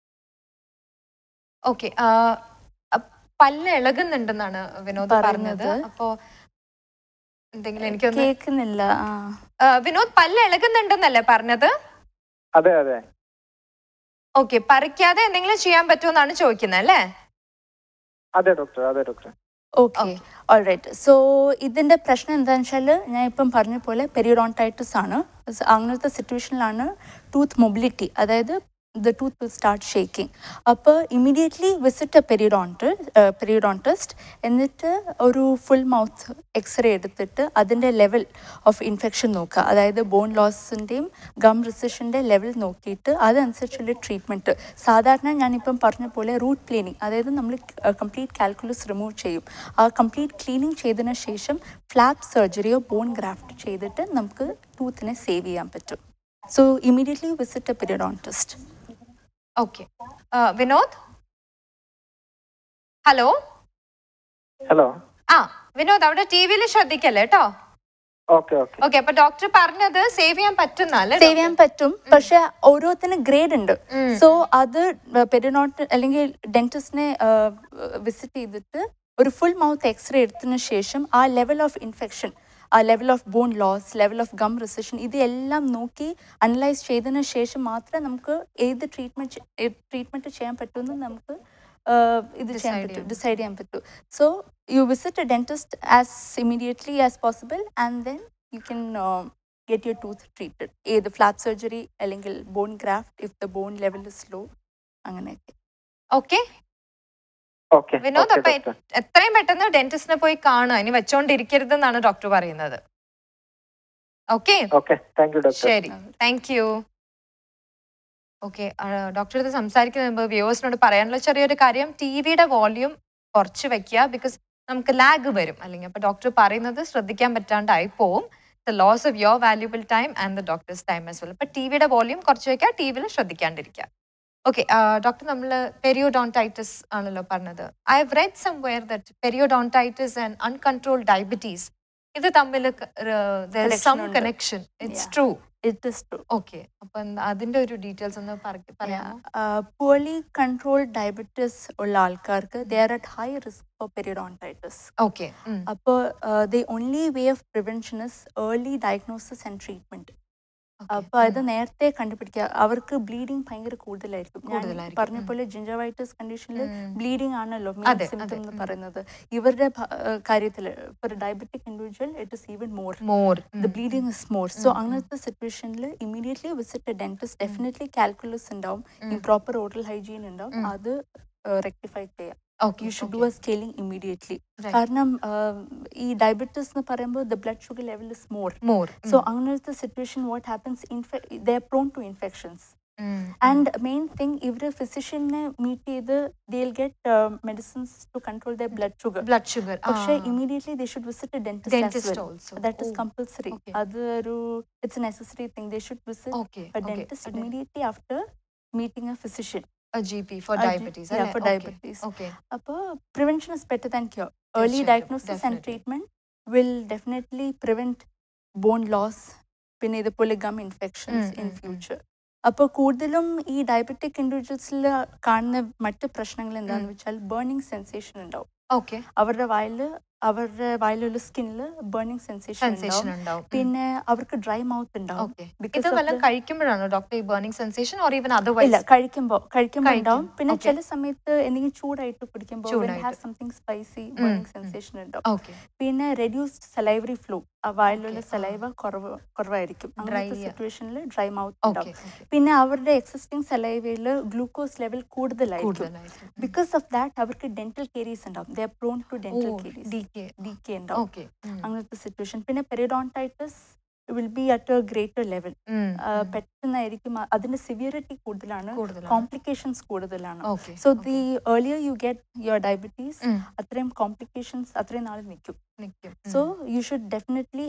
ഓക്കെ പല്ല് ഇളകുന്നുണ്ടെന്നാണ് വിനോദ് പറഞ്ഞത് പറയുന്നത്. അപ്പോ എന്തെങ്കിലും എനിക്കൊന്ന് കേൾക്കുന്നില്ല ആ ആ, വിനോദ് പല്ല് ഇളകുന്നുണ്ടെന്നല്ലേ പറഞ്ഞത് അതെ അതെ ഓക്കെ പറിക്കാതെ എന്തെങ്കിലും ചെയ്യാൻ പറ്റുമെന്നാണ് ചോദിക്കുന്നത് അല്ലേ അതെ ഡോക്ടർ അതെ ഡോക്ടർ ഓക്കെ ഓൾറൈറ്റ് സോ ഇതിന്റെ പ്രശ്നം എന്താണെന്ന് വെച്ചാൽ ഞാൻ ഇപ്പം പറഞ്ഞ പോലെ പെരിയോഡോണ്ടൈറ്റിസ് ആണ് So, അങ്ങനത്തെ സിറ്റുവേഷനിലാണ് ടൂത്ത് മൊബിലിറ്റി അതായത് the tooth will start shaking അപ്പോൾ immediately visit a periodont periodontist എന്നിട്ട് ഒരു ഫുൾ മൗത്ത് എക്സ്റേ എടുത്തിട്ട് അതിൻ്റെ ലെവൽ ഓഫ് ഇൻഫെക്ഷൻ നോക്കുക അതായത് ബോൺ ലോസിൻ്റെയും ഗം റിസഷൻ്റെ ലെവൽ നോക്കിയിട്ട് അതനുസരിച്ചുള്ള ട്രീറ്റ്മെൻറ്റ് സാധാരണ ഞാനിപ്പം പറഞ്ഞ പോലെ റൂട്ട് ക്ലീനിങ് അതായത് നമ്മൾ കംപ്ലീറ്റ് കാൽക്കുലസ് റിമൂവ് ചെയ്യും ആ കംപ്ലീറ്റ് ക്ലീനിങ് ചെയ്തതിന് ശേഷം ഫ്ലാപ്പ് സർജറിയോ ബോൺ ഗ്രാഫ്റ്റ് ചെയ്തിട്ട് നമുക്ക് ടൂത്തിനെ സേവ് ചെയ്യാൻ പറ്റും so immediately visit a periodontist okay Vinod hello hello ആ വിനോദ് അവിടെ ടി വിയിൽ ശ്രദ്ധിക്കല്ലേ കേട്ടോ ഓക്കെ ഓക്കെ ഓക്കെ അപ്പൊ ഡോക്ടർ പറഞ്ഞത് സേവ് ചെയ്യാൻ പറ്റുന്നല്ലേ സേവ് ചെയ്യാൻ പറ്റും പക്ഷെ ഓരോത്തിന് ഗ്രേഡ് ഉണ്ട് സോ അത് പെരിനോട്ട് അല്ലെങ്കിൽ ഡെന്റിസ്റ്റിനെ വിസിറ്റ് ചെയ്തിട്ട് ഒരു ഫുൾ മൗത്ത് എക്സ്റേ എടുത്തതിന് ശേഷം ആ ലെവൽ ഓഫ് ഇൻഫെക്ഷൻ ആ level of bone loss level of gum recession ഇതെല്ലാം നോക്കി അനലൈസ് ചെയ്തതിന് ശേഷം മാത്രമേ നമുക്ക് ഏത് ട്രീറ്റ്മെന്റ് ട്രീറ്റ്മെന്റ് ചെയ്യാൻ പറ്റുമെന്ന് നമുക്ക് ആ, ഇത് ചെയ്യാൻ Decide പറ്റും ചെയ്യാൻ ഡിസൈഡ് ചെയ്യാൻ പറ്റും so you visit a dentist as immediately as possible and then you can get your tooth treated ഏത് ഫ്ലാപ്പ് സർജറി അല്ലെങ്കിൽ bone graft if the bone level is low അങ്ങനെയൊക്കെ ഓക്കെ ഓക്കെ വിനോദ് ഓക്കെ അപ്പൊ doctor എത്രയും പെട്ടെന്ന് ഡെന്റിസ്റ്റിനെ പോയി കാണുക ഇനി വെച്ചോണ്ടിരിക്കരുതെന്നാണ് ഡോക്ടർ പറയുന്നത് okay okay thank you doctor ശരി താങ്ക് യു ഓക്കെ ഡോക്ടർ ഇത് സംസാരിക്കുന്ന മുമ്പ് വ്യൂവേഴ്സിനോട് പറയാനുള്ള ചെറിയൊരു കാര്യം ടി വിയുടെ വോള്യൂം കുറച്ച് വെക്കുക ബിക്കോസ് നമുക്ക് ലാഗ് വരും അല്ലെങ്കിൽ അപ്പൊ ഡോക്ടർ പറയുന്നത് ശ്രദ്ധിക്കാൻ പറ്റാണ്ടായി പോവും the loss of your valuable time and the doctor's time as well അപ്പൊ ടി വിയുടെ വോള്യൂം കുറച്ച് വെക്കുക ടി വിയിൽ ശ്രദ്ധിക്കാണ്ടിരിക്കുക ഓക്കെ ഡോക്ടർ നമ്മൾ പെരിയോഡോണ്ടൈറ്റിസ് ആണല്ലോ പറഞ്ഞത് I have read somewhere that periodontitis and uncontrol diabetes ഇത് തമ്മിൽ സം ഉണ്ട്. Connection it's Yeah. True it is true okay അപ്പൊ എന്താ അതിന്റെ ഒരു ഡീറ്റെയിൽസ് ഒന്ന് പറ- പറയാമോ പുവർലി കൺട്രോൾ ഡയബറ്റീസ് ഉള്ള ആൾക്കാർക്ക് they are at high risk for periodontitis okay അപ്പോൾ the only way of prevention is early diagnosis and treatment അപ്പൊ അത് നേരത്തെ കണ്ടുപിടിക്കുക അവർക്ക് ബ്ലീഡിങ് ഭയങ്കര കൂടുതലായിരിക്കും ഞാൻ കൂടുതലായിരിക്കും. പറഞ്ഞ ഉം. പോലെ ജിഞ്ചവൈറ്റിസ് കണ്ടീഷനിൽ ഉം. ബ്ലീഡിംഗ് ആണല്ലോ അതെ, മെയിൻ അതെ. സിംറ്റം എന്ന് ഉം. പറയുന്നത് ഇവരുടെ കാര്യത്തിൽ ഒരു diabetic individual it is even more more the bleeding is more so ഉം, ഉം. അങ്ങനത്തെ സിറ്റുവേഷനിൽ immediately visit dentist definitely calculus ഉണ്ടാവും ഇംപ്രോപ്പർ ഓറൽ ഹൈജീൻ ഉണ്ടാവും ഉം. അത് റെക്ടിഫൈ ചെയ്യാം Okay, you should do okay. A scaling immediately Right. കാരണം ആഹ്, ഈ ഡയബറ്റീസ് എന്ന് പറയുമ്പോൾ the blood sugar level is more More. So അങ്ങനത്തെ situation what happens the are prone to infections and main thing ഇവർ ഫിസിഷ്യനെ മീറ്റ് ചെയ്ത് they'll get medicines to control the blood sugar blood sugar പക്ഷേ immediately they should visit dentist Dentist also. That is Oh, compulsory okay. അത് ഒരു it's necessary thing they should visit Okay. a okay. dentist A de- immediately after meeting a physician. A GP for A G- diabetes. yeah, അല്ലേ? for Okay. diabetes. Okay. അപ്പോൾ prevention is better than cure. Yes, Early sure, diagnosis and definitely. treatment will definitely prevent bone loss പിന്നെ ഇതുപോലെ gum infections ഉം, in ഉം, ഉം. Future അപ്പോൾ കൂടുതലും ഈ ഡയബറ്റിക് ഇൻഡിവിജ്വൽസിൽ കാണുന്ന മറ്റ് പ്രശ്നങ്ങൾ എന്താണെന്ന് വെച്ചാൽ ബേണിംഗ് സെൻസേഷൻ ഉണ്ടാവും Okay. അവരുടെ വായിൽ അവരുടെ വായിലുള്ള സ്കിന്നിൽ ബേണിംഗ് സെൻസേഷൻ Sensation ഉണ്ടാവും ഉണ്ടാവും. ഉം. പിന്നെ അവർക്ക് ഡ്രൈ മൗത്ത് ഉണ്ടാവും Okay. because ഇത് of വല്ലതും the- കഴിക്കുമ്പോഴാണോ ഡോക്ടർ ഈ ബേണിംഗ് സെൻസേഷൻ ഓർ ഈവൻ ഇല്ല അതർവൈസ് കഴിക്കുമ്പോ കഴിക്കുമ്പോ കഴിക്കും. ഉണ്ടാവും പിന്നെ Okay. ചില സമയത്ത് എന്തെങ്കിലും ചൂടായിട്ട് കുടിക്കുമ്പോൾ ചൂടായിട്ട്. സംതിങ് സ്പൈസി ഉം, ബേണിംഗ് ഉം. സെൻസേഷൻ ഉണ്ടാവും ഓക്കെ പിന്നെ റെഡ്യൂസ്ഡ് സലൈവറി ഫ്ലൂ ആ വായിലുള്ള Okay, ആ. സലൈവ കുറവ് കുറവായിരിക്കും അങ്ങനത്തെ Dry, സിറ്റുവേഷനിൽ ഡ്രൈ മൗത്ത് ഓക്കെ ഉണ്ടാവും പിന്നെ അവരുടെ എക്സിസ്റ്റിംഗ് സലൈവയിൽ ഗ്ലൂക്കോസ് ലെവൽ കൂടുതലായിരിക്കും കൂടുതലായിരിക്കും ബിക്കോസ് ഓഫ് ദാറ്റ് അവർക്ക് ഡെന്റൽ കേരീസ് ഉണ്ടാവും they are prone to dental caries D K D K ഉണ്ടാവും ഓക്കെ അങ്ങനത്തെ സിറ്റുവേഷൻ പിന്നെ periodontitis will be at a greater level പെട്ടെന്നായിരിക്കും അ- അതിന്റെ സിവിയറിറ്റി കൂടുതലാണ് കൂടുതലാണ് കോംപ്ലിക്കേഷൻസ് കൂടുതലാണ് okay so the earlier you get your diabetes അത്രയും കോംപ്ലിക്കേഷൻസ് അത്രയും നാൾ നിൽക്കും so you should definitely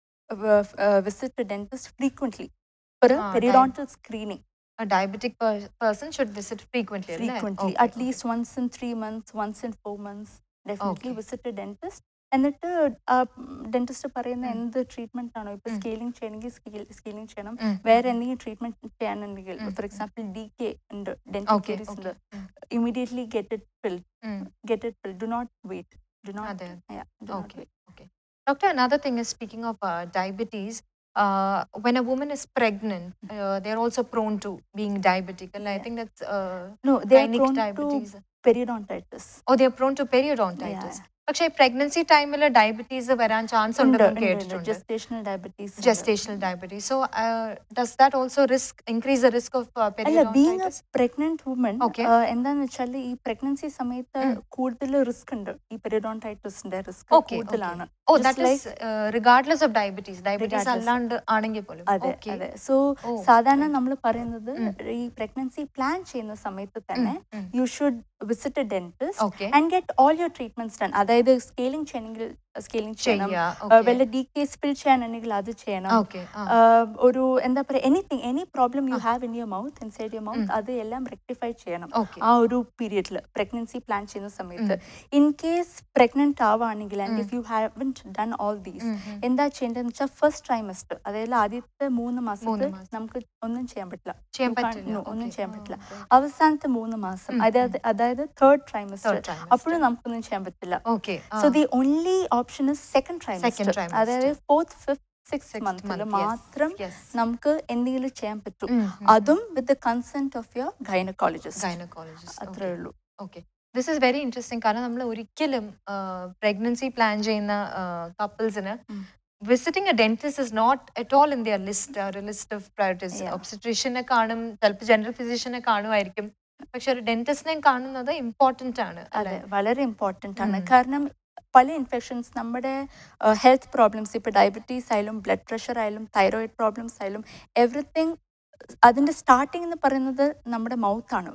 visit dentist frequently ഒരു Ah, periodontal screening diabetic person should visit frequently frequently at least once in three months once in four months definitely Okay. Visit dentist എന്നിട്ട് dentist പറയുന്ന എന്ത് treatment ആണോ ഇപ്പൊ ഉം. Scaling ചെയ്യണമെങ്കിൽ scaling ചെയ്യണം ഉം. വേറെ എന്തെങ്കിലും ട്രീറ്റ്മെന്റ് ചെയ്യാനുണ്ടെങ്കിൽ ഉം. ഫോർ എക്സാമ്പിൾ ഡി കെ ഉണ്ട് ഡെന്റൽ ഓക്കെ കേരീസ് ഉണ്ട് immediately get it fill get it fill do not wait do not അതെ okay Okay. Doctor, another thing is speaking of uh, diabetes, uh, when a woman is pregnant, uh, they're also prone to being diabetic. And I Yeah. think that's uh, നോ ദേ ആർ gynec prone to diabetes. Periodontitis Oh, they're prone to periodontitis. പക്ഷേ pregnancy ടൈമിൽ diabetes വരാൻ chance ഉണ്ടെന്ന് കേട്ടിട്ടുണ്ട് gestational diabetes gestational diabetes. So, uh, does that also risk increase the risk of uh, അല്ല being a periodontitis? Pregnant woman Okay. എന്താന്ന് വെച്ചാൽ ഈ pregnancy സമയത്ത് ഉം. കൂടുതൽ റിസ്ക് ഉണ്ട് ഈ പെരിഡോണ്ടൈറ്റിസിന്റെ റിസ്ക് Okay, കൂടുതലാണ് Oh, Just that is uh, regardless of diabetes. Diabetes Regardless. അല്ലാണ്ട് ആണെങ്കിൽ പോലും. അതെ Okay. അതെ സോ Oh, സാധാരണ right. നമ്മൾ പറയുന്നത് ഉം. ഈ പ്രഗ്നൻസി പ്ലാൻ ചെയ്യുന്ന സമയത്ത് തന്നെ ഉം, ഉം. You should visit a dentist Okay. And get all your treatments done അതായത് സ്കെയിലിംഗ് ചെയ്യണമെങ്കിൽ സ്കെയിലിംഗ് ചെയ്യണം ചെയ്യാ. Uh, Okay. വല്ല ഡി കെ സ്പിൽ ചെയ്യാനുണ്ടെങ്കിൽ അത് ചെയ്യണം Okay. ആ. Uh, ഒരു എന്താ പറയുക anything any problem you have in your mouth inside your mouth അത് എല്ലാം റെക്ടിഫൈ ചെയ്യണം Okay. ആ ഒരു പീരിയഡിൽ പ്രഗ്നൻസി പ്ലാൻ ചെയ്യുന്ന സമയത്ത് ഇൻ കേസ് പ്രഗ്നന്റ് ആവുകയാണെങ്കിൽ and if you haven't done all these ഉം, ഉം. എന്താ ചെയ്യേണ്ടതെന്ന് വെച്ചാൽ ഫസ്റ്റ് ട്രൈമസ്റ്റർ അതായത് ആദ്യത്തെ മൂന്ന് മാസത്തിൽ മൂന്ന് മാസം. നമുക്ക് ഒന്നും ചെയ്യാൻ പറ്റില്ല ചെയ്യാൻ You can't- പറ്റില്ല. no, ഒന്നും Okay. ചെയ്യാൻ ആ, പറ്റില്ല okay. അവസാനത്തെ മൂന്ന് മാസം ഉം, അതായത് അതായത് തേർഡ് ട്രൈമസ്റ്റർ Third trimester. അപ്പോഴും നമുക്കൊന്നും ചെയ്യാൻ പറ്റില്ല Okay. ആ. So the only option is second trimester trimester. അതായത് ഫോർത്ത് ഫിഫ്ത് സിക്സ് Sixth മന്തിൽ month, yes. മാത്രം Yes. നമുക്ക് എന്തെങ്കിലും ചെയ്യാൻ പറ്റും ഉം, ഉം. അതും with the consent of your gynaecologist Gynecologist. അത്രേ Okay. ഉള്ളൂ okay this is very interesting കാരണം നമ്മൾ ഒരിക്കലും പ്രഗ്നൻസി പ്ലാൻ ചെയ്യുന്ന കപ്പിൾസിന് ഉം. Visiting a dentist is not at all in their list ഒരു ലിസ്റ്റ് ഓഫ് പ്രയോറിറ്റീസ് Yeah. ഒബ്സട്രീഷ്യനെ കാണും ചിലപ്പോൾ ജനറൽ ഫിസിഷ്യനെ കാണുമായിരിക്കും പക്ഷെ ഒരു ഡെന്റിസ്റ്റിനെ കാണുന്നത് ഇമ്പോർട്ടന്റ് ആണ് അതെ വളരെ ഇമ്പോർട്ടൻ്റ് ആണ് ഉം. കാരണം പല ഇൻഫെക്ഷൻസ് നമ്മുടെ ഹെൽത്ത് പ്രോബ്ലംസ് ഇപ്പോൾ ഡയബറ്റീസ് ആയാലും ബ്ലഡ് പ്രഷർ ആയാലും തൈറോയിഡ് പ്രോബ്ലംസ് ആയാലും എവറിത്തിങ് അതിന്റെ സ്റ്റാർട്ടിംഗ് എന്ന് പറയുന്നത് നമ്മുടെ മൗത്താണ്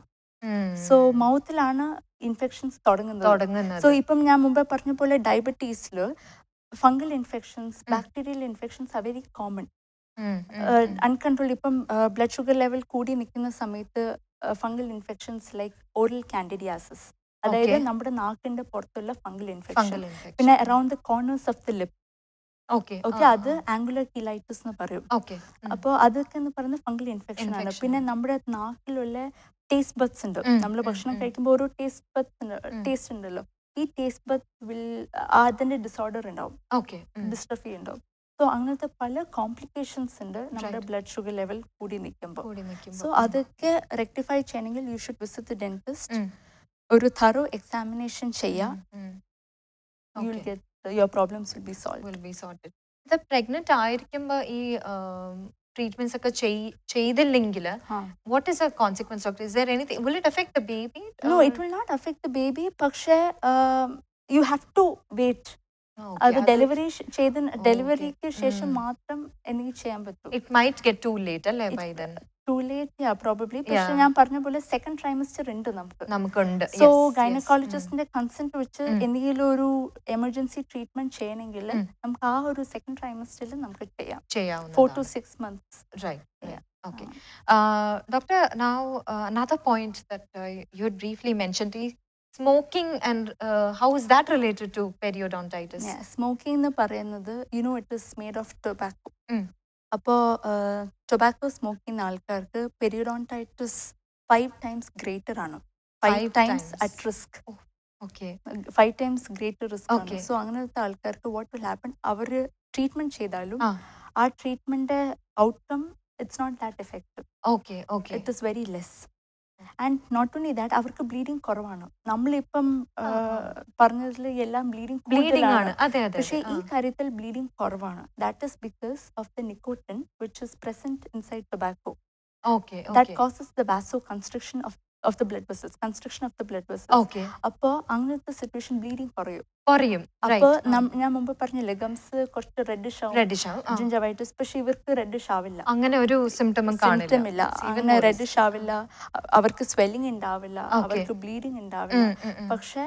സോ മൗത്തിലാണ് ഇൻഫെക്ഷൻസ് തുടങ്ങുന്നത് തുടങ്ങുന്നത് സോ ഇപ്പം ഞാൻ മുമ്പേ പറഞ്ഞ പോലെ ഡയബറ്റീസിൽ ഫംഗൽ ഇൻഫെക്ഷൻസ് ഉം. Bacterial infections are very common ഉം, ഉം, ഉം. അൺകൺട്രോൾ ഇപ്പം ബ്ലഡ് ഷുഗർ ലെവൽ കൂടി നിൽക്കുന്ന സമയത്ത് fungal infections like oral candidiasis അതായത് Okay. നമ്മുടെ നാക്കിന്റെ പുറത്തുള്ള ഫംഗൽ ഇൻഫെക്ഷൻ Fungal infection. പിന്നെ around the corners of the lip Okay, okay ആ, അത് ആ. ആംഗുലർ കിലൈറ്റിസ് എന്ന് പറയും Okay. ഉം. അപ്പോൾ അതൊക്കെ എന്ന് പറയുന്നത് ഫംഗൽ ഇൻഫെക്ഷൻ ആണ് Infection പിന്നെ ആണ്. നമ്മുടെ നാക്കിലുള്ള ടേസ്റ്റ് ബഡ്സ് ഉണ്ട് ഉം, നമ്മൾ ഉം, ഭക്ഷണം ഉം. കഴിക്കുമ്പോൾ ഓരോ ടേസ്റ്റ് ബഡ്സ് ഉം. ടേസ്റ്റ് ഉണ്ടല്ലോ ഈ ടേസ്റ്റ് ബഡ് വിൽ അതിന്റെ ഡിസോർഡർ ഉണ്ടാവും Okay. ഉം. ഡിസ്ട്രഫി ഉണ്ടാവും സോ അങ്ങനത്തെ പല കോംപ്ലിക്കേഷൻസ് ഉണ്ട് നമ്മുടെ Right. ബ്ലഡ് ഷുഗർ ലെവൽ കൂടി നിൽക്കുമ്പോൾ കൂടി നിൽക്കുമ്പോ. സോ അതൊക്കെ റെക്ടിഫൈ ചെയ്യണമെങ്കിൽ you should visit the dentist ഉം. ഒരു തറോ എക്സാമിനേഷൻ ചെയ്യാം ഉം, ഉം. You will Okay. Get your problems will be solve will be sorted. ഇത് പ്രഗ്നന്റ് ആയിരിക്കുമ്പോൾ ഈ ട്രീറ്റ്മെന്റ്സ് ഒക്കെ ചെയ്- ചെയ്തില്ലെങ്കിൽ ആ. What is a consequence doctor is there anything will it affect the baby No, it will not affect the baby, പക്ഷേ you have to wait. അത് ഡെലിവറി ചെയ്ത ഡെലിവറിക്ക് ശേഷം മാത്രം എനിക്ക് ചെയ്യാൻ പറ്റും it might get too late അല്ലേ It- by then too late yeah probably പക്ഷെ Yeah. ഞാൻ പറഞ്ഞ പോലെ സെക്കൻഡ് ട്രൈമസ്റ്റർ ഉണ്ട് നമുക്ക് നമുക്കുണ്ട് സോ Yes, yes. ഗൈനക്കോളജിസ്റ്റിന്റെ കൺസെന്റ് വെച്ച് ഉം. എന്തെങ്കിലും ഒരു എമർജൻസി ട്രീറ്റ്മെന്റ് ചെയ്യണമെങ്കിൽ ഉം. നമുക്ക് ആ ഒരു സെക്കൻഡ് ട്രൈമസ്റ്ററിൽ നമുക്ക് ചെയ്യാം ഫോർ ടു ചെയ്യാവുന്നതാണ് six months Right. Yeah. Yeah. Okay. Uh, doctor, now uh, another point that uh, you had briefly mentioned is smoking and uh, how is that related to periodontitis? Smoking എന്ന് പറയുന്നത് you know it is made of tobacco ഉം. അപ്പോൾ tobacco smoke ചെയ്യുന്ന ആൾക്കാർക്ക് periodontitis five times greater ആണ് five Five times times. At risk Okay. Five times greater risk ആണ് Okay. So അങ്ങനത്തെ ആൾക്കാർക്ക് വാട്ട് വിൽ ഹാപ്പൻ അവർ ട്രീറ്റ്മെന്റ് ചെയ്താലും ആ. ആ treatment outcome it's not that effective Okay. Okay. It is very less and not only that അവർക്ക് bleeding കുറവാണ് നമ്മളിപ്പം ആ, ആ. പറഞ്ഞതിൽ എല്ലാം ബ്ലീഡിങ് Bleeding ആണ്. അതെ അതെ. പക്ഷേ അതെ. ഈ കാര്യത്തിൽ ബ്ലീഡിംഗ് കുറവാണ് that is because of the nicotine which is present inside tobacco ആ. Okay. That Okay. Causes the vasoconstriction of of the blood vessels constriction of the blood vessels Okay. അപ്പോൾ അങ്ങനത്തെ സിറ്റുവേഷൻ ബ്ലീഡിംഗ് കുറയും കുറയും. Right. അപ്പോൾ ഞാൻ മുമ്പ് പറഞ്ഞ ലെഗംസ് കുറച്ച് റെഡിഷ് ആവും Reddish ആവും. ആ. ജിഞ്ചവൈറ്റിസ് പക്ഷെ ഇവർക്ക് റെഡിഷ് ആവില്ല അങ്ങനെ ഒരു സിംറ്റമും കാണില്ല സിംറ്റം ഇല്ല It's even അങ്ങനെ more റെഡിഷ് ആവില്ല അ- അവർക്ക് സ്വെല്ലിംഗ് ഉണ്ടാവില്ല Okay. അവർക്ക് ബ്ലീഡിംഗ് ഉണ്ടാവില്ല ഉം, ഉം, ഉം. പക്ഷെ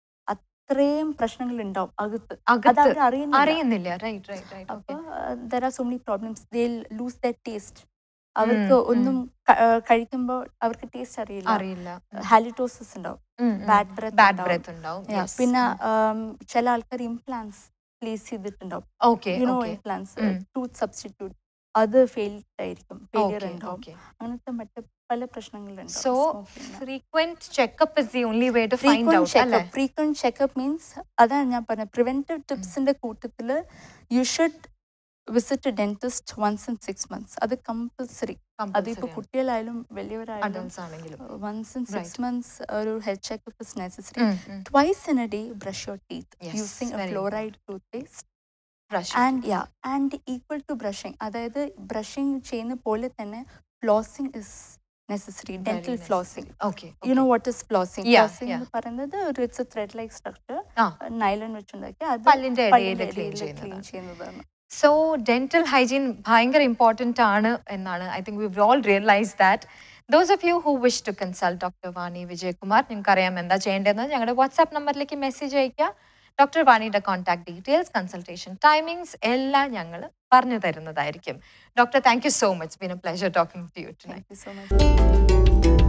അത്രയും പ്രശ്നങ്ങൾ ഉണ്ടാവും അകത്ത് അത് അകത്ത് അവർ അറിയുന്നില്ല അറിയുന്നില്ല റൈറ്റ് റൈറ്റ് റൈറ്റ് അപ്പൊ okay there are so many problems they lose the taste അവർക്ക് ഉം, ഒന്നും ക- ആ, കഴിക്കുമ്പോൾ അവർക്ക് ടേസ്റ്റ് അറിയില്ല അറിയില്ല ഹാലിറ്റോസിസ് ഉണ്ടാവും ബാഡ് ബ്രെത്ത് ബാഡ് ബ്രെത്ത് ഉണ്ടാവും yes. പിന്നെ ആം, ചില ആൾക്കാർ ഇംപ്ലാന്റ്സ് പ്ലേസ് ചെയ്തിട്ടുണ്ടാവും okay you know okay implants ഉം. ടൂത്ത് സബ്സ്റ്റിറ്റ്യൂട്ട് അത് ഫെയിൽഡ് ആയിരിക്കും ഫെയിലിയർ ഓക്കെ ഉണ്ടാവും ഓക്കെ അങ്ങനത്തെ മറ്റ് പല പ്രശ്നങ്ങളുണ്ടാവും so frequent checkup is the only way to find frequent out അല്ലേ ചെക്കപ്പ് ഫ്രീക്വന്റ് ചെക്കപ്പ് മീൻസ് അതാണ് ഞാൻ പറഞ്ഞത് പ്രിവെന്റീവ് ടിപ്സിന്റെ കൂട്ടത്തിൽ U should visit dentist once in six months അത് കമ്പൽസറി അതിപ്പോ കുട്ടികളായാലും വലിയവരായാലും അഡൽട്സ് ആണെങ്കിലും once in Right. Six months ഒരു ഹെൽത്ത് ചെക്കപ്പ് ഇസ് നെസസറി ഉം, ഉം. Twice in a day brush your teeth Yes, using a very fluoride toothpaste Brush it. And yeah and equal to brushing അതായത് brushing ചെയ്യുന്ന പോലെ തന്നെ flossing is necessary Very dental necessary. Flossing Okay, you know okay. What is flossing Yeah, flossing yeah. എന്ന് പറയുന്നത് ഒരു it's thread like structure ആ. നൈലൺ വെച്ചുണ്ടാക്കി അത് പല്ലിന്റെ ഇടയിൽ പല്ലിന്റെ ക്ലീൻ ഇടയിൽ ചെയ്യുന്നത് ക്ലീൻ ചെയ്യുന്നതാണ് സോ ഡെന്റൽ ഹൈജീൻ ഭയങ്കര ഇമ്പോർട്ടൻ്റ് ആണ് എന്നാണ് I think we all realize that those of you who wish to consult doctor Vani Vijayakumar നിങ്ങൾക്ക് അറിയാം എന്താ ചെയ്യേണ്ടതെന്ന് ഞങ്ങളുടെ വാട്സാപ്പ് നമ്പറിലേക്ക് മെസ്സേജ് അയക്കുക ഡോക്ടർ വാണിയുടെ കോൺടാക്ട് ഡീറ്റെയിൽസ് കൺസൾട്ടേഷൻ ടൈമിങ്സ് എല്ലാം ഞങ്ങൾ പറഞ്ഞു തരുന്നതായിരിക്കും doctor thank you so much been a pleasure talking to you too thank you so much